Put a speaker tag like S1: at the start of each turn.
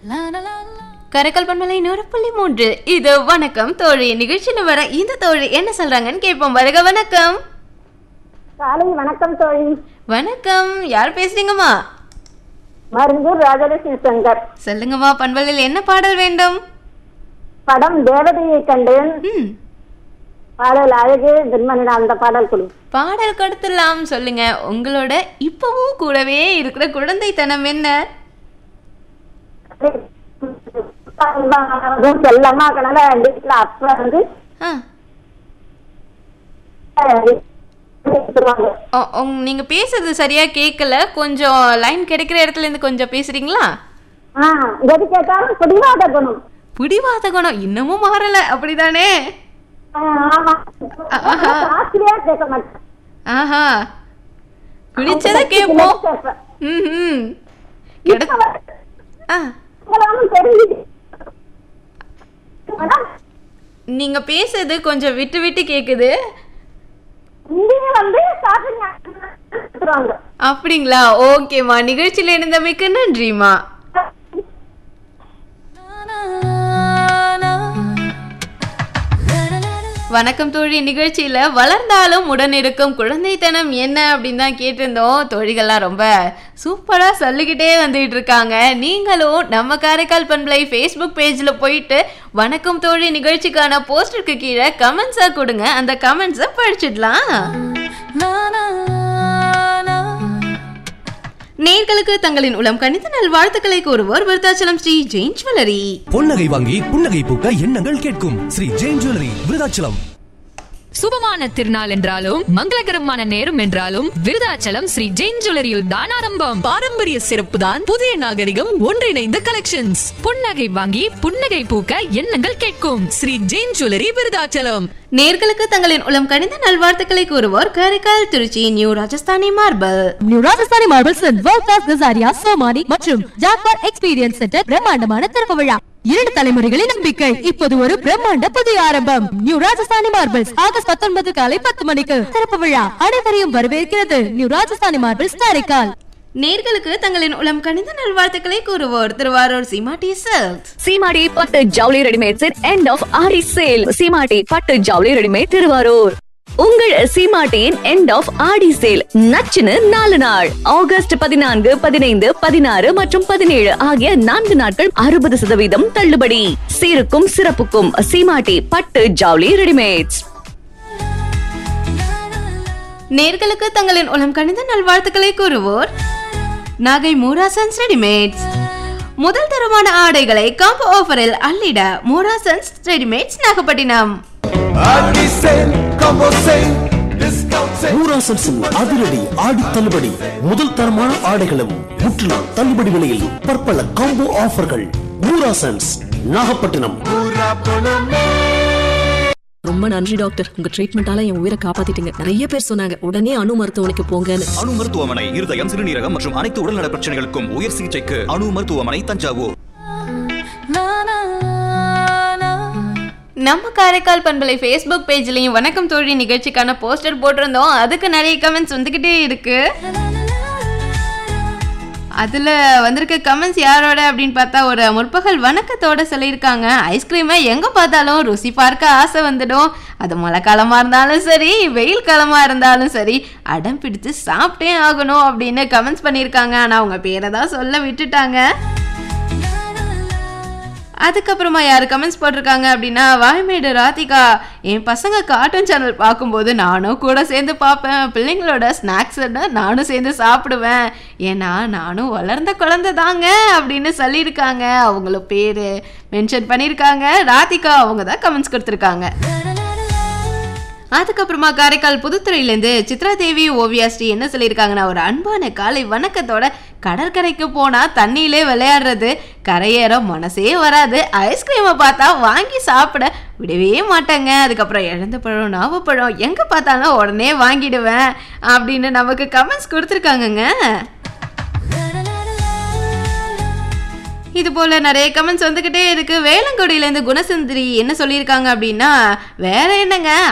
S1: கரக்கல் பண்பலை நூறு புள்ளி மூன்று இது வணக்கம் தோழி நிகழ்ச்சியில வர இந்த தோழி என்ன சொல்றாங்கன்னு கேட்போம் வருக வணக்கம்
S2: காலை வணக்கம் தோழி
S1: வணக்கம் யார் பேசுறீங்கம்மா
S2: மருந்தூர் ராஜலட்சுமி சங்கர்
S1: சொல்லுங்கம்மா பண்பலையில் என்ன பாடல் வேண்டும்
S2: படம் தேவதையை கண்டேன்
S1: ம்
S2: பாடல் அழகு ஜென்மனிட அந்த பாடல் குழு
S1: பாடல் கொடுத்துடலாம் சொல்லுங்க உங்களோட இப்பவும் கூடவே இருக்கிற குழந்தைத்தனம் என்ன
S2: செல்லமா கனால வீட்டுல அப்பா வந்து
S1: ஆ
S2: எடுத்துருவாங்க.
S1: ஓ- உங்க- நீங்க பேசுறது சரியா கேட்கல கொஞ்சம் லைன் கிடைக்கிற இடத்துல இருந்து கொஞ்சம் பேசுறீங்களா
S2: ஆ, எது கேட்டாலும் பிடிவாத குணம்
S1: பிடிவாத குணம் இன்னமும் மாறல அப்படிதானே
S2: ஆ, ஆமா
S1: ஆஹா.
S2: ஆசிரியா கேட்க மாட்டேன்
S1: ஆஹா பிடிச்சத கேட்போம்
S2: கேட்பேன்.
S1: ம் ம் கிட
S2: இப்ப வந்து
S1: ஆ
S2: உங்களாலும் தெரியுது ஆனா,
S1: நீங்க பேசுறது கொஞ்சம் விட்டு விட்டு கேக்குது
S2: இங்கேயும் வந்து சாப்பிடுங்க எடுத்துருவாங்க
S1: அப்படிங்களா ஓகேம்மா நிகழ்ச்சியில இருந்தமைக்கு நன்றிம்மா வணக்கம் தோழி நிகழ்ச்சியில வளர்ந்தாலும் உடன் இருக்கும் குழந்தைத்தனம் என்ன அப்படின்னு தான் கேட்டிருந்தோம் தோழிகள்லாம் ரொம்ப சூப்பரா சொல்லிக்கிட்டே வந்துட்டு இருக்காங்க நீங்களும் நம்ம காரைக்கால் பண்பலை ஃபேஸ்புக் பேஜ்ல போயிட்டு வணக்கம் தோழி நிகழ்ச்சிக்கான போஸ்டருக்கு கீழே கமெண்ட்ஸா கொடுங்க அந்த கமெண்ட்ஸை படிச்சிடலாம் நேர்களுக்கு தங்களின் உளம் கணித நல்வாழ்த்துக்களை கூறுவோர் விருத்தாச்சலம் ஸ்ரீ ஜெயின் ஜுவல்லரி
S3: பொன்னகை வாங்கி புன்னகை பூக்க எண்ணங்கள் கேட்கும் ஸ்ரீ ஜெயின் ஜுவல்லரி விருதாச்சலம்
S4: சுபமான திருநாள் என்றாலும் மங்களகரமான நேரம் என்றாலும் விருதாச்சலம் ஸ்ரீ ஜெயின் ஜுவல்லரியில் தான் ஆரம்பம் பாரம்பரிய சிறப்பு தான் புதிய நாகரிகம் ஒன்றிணைந்த கலெக்ஷன்ஸ் புன்னகை வாங்கி புன்னகை பூக்க எண்ணங்கள் கேட்கும் ஸ்ரீ ஜெயின் ஜுவல்லரி விருதாச்சலம்
S1: நேர்களுக்கு தங்களின் உளம் கணித நல்வாழ்த்துக்களை கூறுவோர் Karaikal Trichy new Rajasthani marble
S5: new Rajasthani marbles world class Kajaria Somany மற்றும் ஜாக்வார் எக்ஸ்பீரியன்ஸ் சென்டர் பிரம்மாண்டமான திறப்பு விழா இரண்டு தலைமுறைகளின் நம்பிக்கை இப்போது ஒரு பிரம்மாண்ட புதிய ஆரம்பம் நியூ ராஜஸ்தானி மார்பிள்ஸ் ஆகஸ்ட் பத்தொன்பது காலை பத்து மணிக்கு திறப்பு விழா அனைவரையும் வரவேற்கிறது நியூ ராஜஸ்தானி மார்பிள்ஸ் காரைக்கால்
S1: நேர்களுக்கு தங்களின் உளம் கணித நல்வாழ்த்துக்களை கூறுவோர் திருவாரூர் சீமாட்டி சில்க்ஸ்
S6: சீமாடி பட்டு ஜவுளி readymades end of Aadi sale Seematti பட்டு ஜவுளி ரெடிமேட் திருவாரூர் உங்கள் சீமாட்டியின் எண்ட் ஆஃப் ஆடி சேல் நச்சுன்னு நாலு நாள் ஆகஸ்ட் பதினான்கு பதினைந்து பதினாறு மற்றும் பதினேழு ஆகிய நான்கு நாட்கள் அறுபது சதவீதம் தள்ளுபடி சீருக்கும் சிறப்புக்கும் சீமாட்டி பட்டு ஜவுளி ரெடிமேட்ஸ்
S1: நேர்களுக்கு தங்களின் உளம் கணித நல்வாழ்த்துக்களை கூறுவோர் நாகை மூராசன்ஸ் ரெடிமேட்ஸ் முதல் தரமான ஆடைகளை காம்போ ஆஃபரில் அள்ளிட மூராசன்ஸ் ரெடிமேட்ஸ் நாகப்பட்டினம்
S3: ஊராசன்ஸின் அதிரடி ஆடி தள்ளுபடி முதல் தரமான ஆடைகளும் முற்றிலும் தள்ளுபடி விலையில் பற்பல காம்போ ஆஃபர்கள் ஊராசன்ஸ் நாகப்பட்டினம்
S7: ரொம்ப நன்றி டாக்டர் உங்க ட்ரீட்மெண்டால என் உயிரை காப்பாத்திட்டீங்க நிறைய பேர் சொன்னாங்க உடனே அணு மருத்துவமனைக்கு போங்கன்னு
S8: அணு மருத்துவமனை இருதயம் சிறுநீரகம் மற்றும் அனைத்து உடல்நல பிரச்சனைகளுக்கும் உயர் சிகிச்சைக்கு அணு மருத்துவமனை தஞ்சாவூர்
S1: நம்ம காரைக்கால் பண்பலை ஃபேஸ்புக் பேஜ்லயும் வணக்கம் தோழி நிகழ்ச்சிக்கான போஸ்டர் போட்டிருந்தோம் அதுக்கு நிறைய கமெண்ட்ஸ் வந்துகிட்டே இருக்கு அதில் வந்திருக்க கமெண்ட்ஸ் யாரோட அப்படின்னு பார்த்தா ஒரு முற்பகல் வணக்கத்தோட சொல்லியிருக்காங்க ஐஸ்கிரீமை எங்கே பார்த்தாலும் ருசி பார்க்க ஆசை வந்துடும் அது மழை காலமாக இருந்தாலும் சரி வெயில் காலமாக இருந்தாலும் சரி அடம் பிடிச்சு சாப்பிட்டே ஆகணும் அப்படின்னு கமெண்ட்ஸ் பண்ணியிருக்காங்க ஆனால் அவங்க பேரை தான் சொல்ல விட்டுட்டாங்க அதுக்கப்புறமா யார் கமெண்ட்ஸ் போட்டிருக்காங்க அப்படின்னா வாய்மேடு ராதிகா என் பசங்க கார்ட்டூன் சேனல் பார்க்கும்போது நானும் கூட சேர்ந்து பார்ப்பேன் பிள்ளைங்களோட ஸ்நாக்ஸ் நானும் சேர்ந்து சாப்பிடுவேன் ஏன்னா நானும் வளர்ந்த குழந்தை தாங்க அப்படின்னு சொல்லியிருக்காங்க அவங்கள பேர் மென்ஷன் பண்ணியிருக்காங்க ராதிகா அவங்க தான் கமெண்ட்ஸ் கொடுத்துருக்காங்க அதுக்கப்புறமா காரைக்கால் புதுத்துறையிலேருந்து சித்ரா தேவி ஓவியா ஸ்ரீ என்ன சொல்லியிருக்காங்கன்னா ஒரு அன்பான காலை வணக்கத்தோட கடற்கரைக்கு போனா தண்ணியிலே விளையாடுறது கரையேற மனசே வராது ஐஸ்கிரீமை பார்த்தா வாங்கி சாப்பிட விடவே மாட்டேங்க அதுக்கப்புறம் இழந்த பழம் நாவப்பழம் எங்கே பார்த்தாலும் உடனே வாங்கிடுவேன் அப்படின்னு நமக்கு கமெண்ட்ஸ் கொடுத்துருக்காங்கங்க இது போல நிறைய கமெண்ட்ஸ் வந்துகிட்டே இருக்கு வேளங்குடியிலேருந்து குணசுந்தரி என்ன சொல்லியிருக்காங்க அப்படின்னா வேற என்னங்க